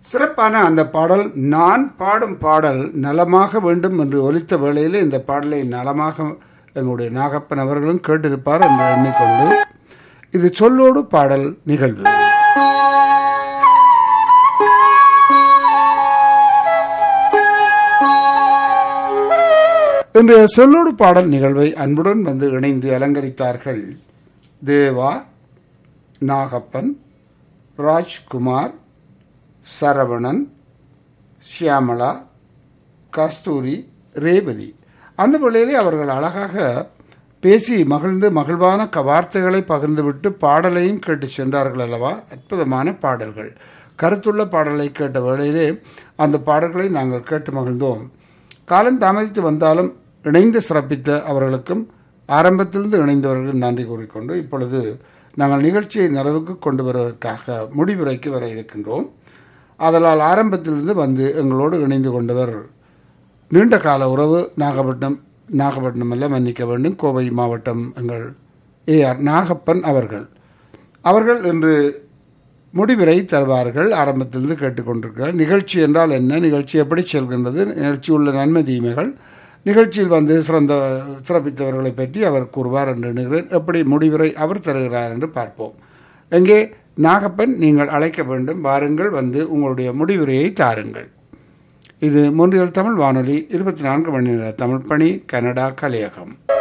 சிறப்பான அந்த பாடல் நான் பாடும் பாடல் நலமாக வேண்டும் என்று ஒலித்த வேளையில் இந்த பாடலை நலமாக எங்களுடைய நாகப்பன் அவர்களும் கேட்டிருப்பார் என்று எண்ணிக்கொண்டு இது சொல்லோடு பாடல் நிகழ்வு இன்றைய சொல்லோடு பாடல் நிகழ்வை அன்புடன் வந்து இணைந்து அலங்கரித்தார்கள் தேவா நாகப்பன் ராஜ்குமார் சரவணன் ஷியாமளா கஸ்தூரி ரேவதி அந்த வேளையிலே அவர்கள் அழகாக பேசி மகிழ்ந்து மகிழ்வான க வார்த்தைகளை பகிர்ந்துவிட்டு பாடலையும் கேட்டு சென்றார்கள் அல்லவா அற்புதமான பாடல்கள் கருத்துள்ள பாடலை கேட்ட வேளையிலே அந்த பாடல்களை நாங்கள் கேட்டு மகிழ்ந்தோம் காலம் தாமதித்து வந்தாலும் இணைந்து சிறப்பித்த அவர்களுக்கும் ஆரம்பத்திலிருந்து இணைந்தவர்களுக்கு நன்றி கூறிக்கொண்டு இப்பொழுது நாங்கள் நிகழ்ச்சியை நிறைவுக்கு கொண்டு வருவதற்காக முடிவுரைக்கு வர இருக்கின்றோம் அதனால் ஆரம்பத்திலிருந்து வந்து எங்களோடு இணைந்து கொண்டவர் நீண்ட கால உறவு நாகப்பட்டினம் நாகப்பட்டினம் அல்ல மன்னிக்க வேண்டும் கோவை மாவட்டம் எங்கள் ஏஆர் நாகப்பன் அவர்கள் அவர்கள் இன்று முடிவுரை தருவார்கள் ஆரம்பத்திலிருந்து கேட்டுக்கொண்டிருக்கிறார் நிகழ்ச்சி என்றால் என்ன நிகழ்ச்சி எப்படி செல்கின்றது நிகழ்ச்சி உள்ள நன்மை தீமைகள் நிகழ்ச்சியில் வந்து சிறந்த சிறப்பித்தவர்களை பற்றி அவர் கூறுவார் என்று எண்ணுகிறேன் எப்படி முடிவுரை அவர் தருகிறார் என்று பார்ப்போம் எங்கே நாகப்பன் நீங்கள் அழைக்க வேண்டும் வாருங்கள் வந்து உங்களுடைய முடிவுரையை தாருங்கள் இது மூன்றியல் தமிழ் வானொலி இருபத்தி நான்கு மணி நேர தமிழ் பணி கனடா கலையகம்